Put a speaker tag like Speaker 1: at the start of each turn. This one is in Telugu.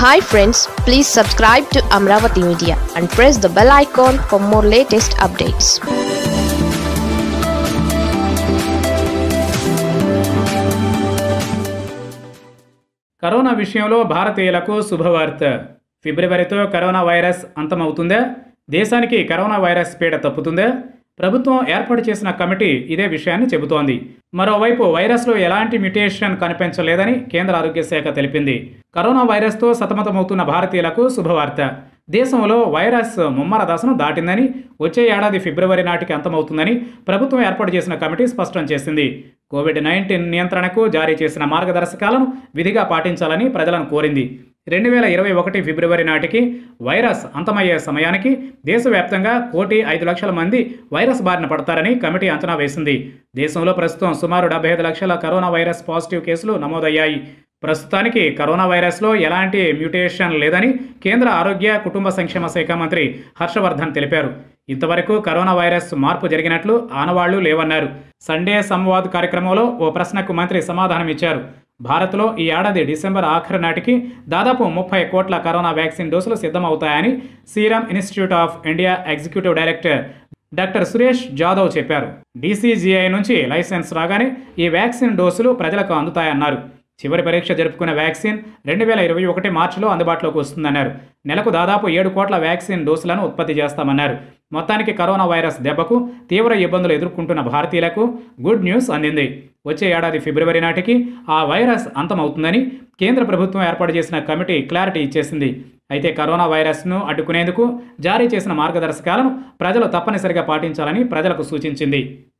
Speaker 1: hi friends please subscribe to Amaravati media and press the bell icon for more latest updates
Speaker 2: corona విషయంలో భారతీయులకు శుభవార్త ఫిబ్రవరితో కరోనా వైరస్ అంతమవుతుందా దేశానికి కరోనా వైరస్ పీడ తప్పుతుందా ప్రభుత్వం ఏర్పాటు చేసిన కమిటీ ఇదే విషయాన్ని చెబుతోంది మరోవైపు వైరస్లో ఎలాంటి మ్యుటేషన్ కనిపించలేదని కేంద్ర ఆరోగ్య శాఖ తెలిపింది కరోనా వైరస్తో సతమతమవుతున్న భారతీయులకు శుభవార్త దేశంలో వైరస్ ముమ్మర దశను దాటిందని వచ్చే ఏడాది ఫిబ్రవరి నాటికి అంతమవుతుందని ప్రభుత్వం ఏర్పాటు చేసిన కమిటీ స్పష్టం చేసింది కోవిడ్ నైన్టీన్ నియంత్రణకు జారీ చేసిన మార్గదర్శకాలను విధిగా పాటించాలని ప్రజలను కోరింది రెండు వేల ఇరవై ఒకటి ఫిబ్రవరి నాటికి వైరస్ అంతమయ్యే సమయానికి దేశవ్యాప్తంగా కోటి ఐదు లక్షల మంది వైరస్ బారిన పడతారని కమిటీ అంచనా వేసింది దేశంలో ప్రస్తుతం సుమారు డెబ్బై ఐదు లక్షల కరోనా వైరస్ పాజిటివ్ కేసులు నమోదయ్యాయి ప్రస్తుతానికి కరోనా వైరస్లో ఎలాంటి మ్యూటేషన్ లేదని కేంద్ర ఆరోగ్య కుటుంబ సంక్షేమ శాఖ మంత్రి హర్షవర్ధన్ తెలిపారు ఇంతవరకు కరోనా వైరస్ మార్పు జరిగినట్లు ఆనవాళ్లు లేవన్నారు సండే సంవాద్ కార్యక్రమంలో ఓ ప్రశ్నకు మంత్రి సమాధానం ఇచ్చారు భారత్లో ఈ ఏడాది డిసెంబర్ ఆఖరు నాటికి దాదాపు ముప్పై కోట్ల కరోనా వ్యాక్సిన్ డోసులు సిద్ధమవుతాయని Serum Institute of India executive director doctor Suresh Jadhav చెప్పారు డీసీజీఐ నుంచి లైసెన్స్ రాగానే ఈ వ్యాక్సిన్ డోసులు ప్రజలకు అందుతాయన్నారు చివరి పరీక్ష జరుపుకున్న వ్యాక్సిన్ రెండు వేల ఇరవై ఒకటి మార్చిలో అందుబాటులోకి వస్తుందన్నారు నెలకు దాదాపు ఏడు కోట్ల వ్యాక్సిన్ డోసులను ఉత్పత్తి చేస్తామన్నారు మొత్తానికి కరోనా వైరస్ దెబ్బకు తీవ్ర ఇబ్బందులు ఎదుర్కొంటున్న భారతీయులకు గుడ్ న్యూస్ అందింది వచ్చే ఏడాది ఫిబ్రవరి నాటికి ఆ వైరస్ అంతమవుతుందని కేంద్ర ప్రభుత్వం ఏర్పాటు చేసిన కమిటీ క్లారిటీ ఇచ్చేసింది అయితే కరోనా వైరస్ను అడ్డుకునేందుకు జారీ చేసిన మార్గదర్శకాలను ప్రజలు తప్పనిసరిగా పాటించాలని ప్రజలకు సూచించింది